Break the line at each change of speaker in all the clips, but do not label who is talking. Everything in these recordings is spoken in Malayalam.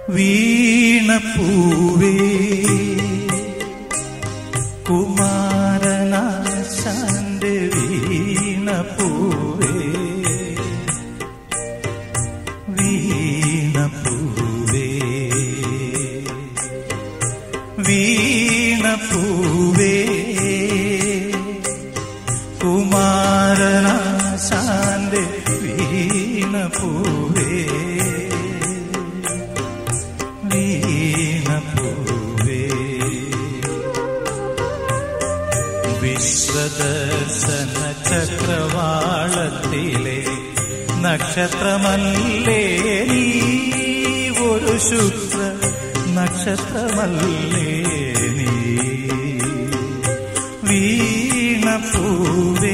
വീണപ്പൂവേ കുമാരനാശാന്റെ വീണപ്പൂവേ വീണപ്പൂവേ വീണപ്പൂവേ കുമാരനാശാന്റെ വീണപ്പൂവേ വീണപ്പൂവേ വിശ്വദർശന ചക്രവാളത്തിലെ നക്ഷത്രമല്ലേ നീ ഒരു ശുക്ര നക്ഷത്രമല്ലേ നീ വീണപ്പൂവേ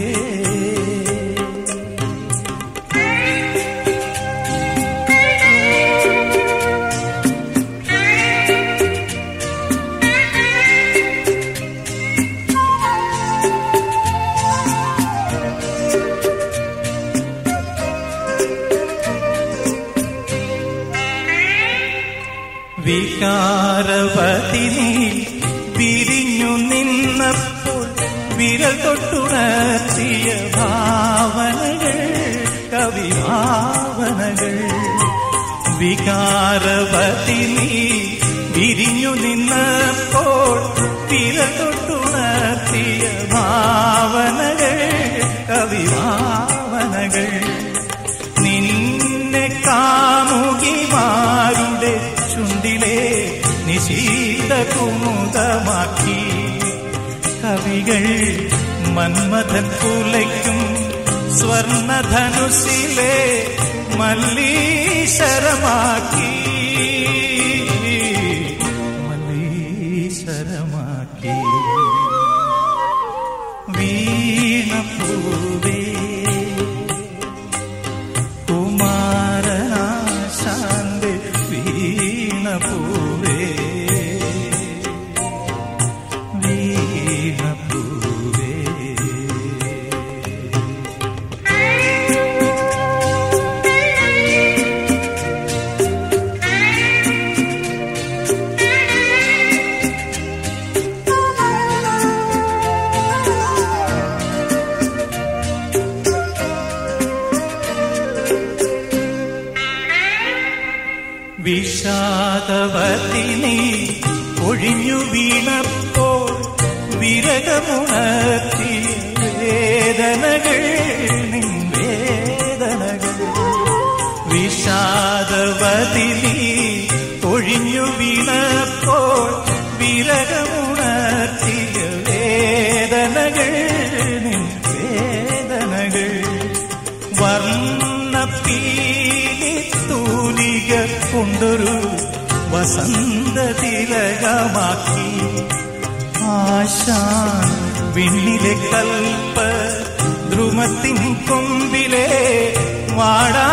വികാരവതിനി വിരിഞ്ഞു നിന്നപ്പോൾ വിരൽ തൊട്ടുണർത്തിയ ഭാവനകൾ കവിഭാവനകൾ വികാരവതിനി വിരിഞ്ഞു നിന്നപ്പോൾ വിരൽ തൊട്ടുണർത്തിയ ഭാവനകൾ കവിഭാവനകൾ നിന്നെ കാമുകിമാരുടെ ചുണ്ടിലെ നിശീത കുമുദമാക്കി കവികൾ മന്മഥൻ കുലയ്ക്കും സ്വർണധനുസിലെ മല്ലീശ്വരമാക്കി മല്ലീശ്വരമാക്കി വീണപ്പൂവേ കുമാരനാശാന്റെ വീണപ്പൂവേ വീണപ്പൂവേ വിഷാദവതിനി ഒഴിഞ്ഞു വീണപ്പോൾ വിരകമുണർത്തിയ വേദനകൾ നിൻ വേദനകൾ വിഷാദവതിനി ഒഴിഞ്ഞു വീണപ്പോൾ വിരകമുണർത്തിയ വേദനകൾ നിൻ വേദനകൾ വർണ്ണപ്പീലി തൂലിക കൊണ്ടൊരു വസന്ത തിലകമാക്കി ആശാൻ വിണ്ണിലെ കൽപ്പ ധ്രുമത്തിൻ കൊമ്പിലെ വാടാ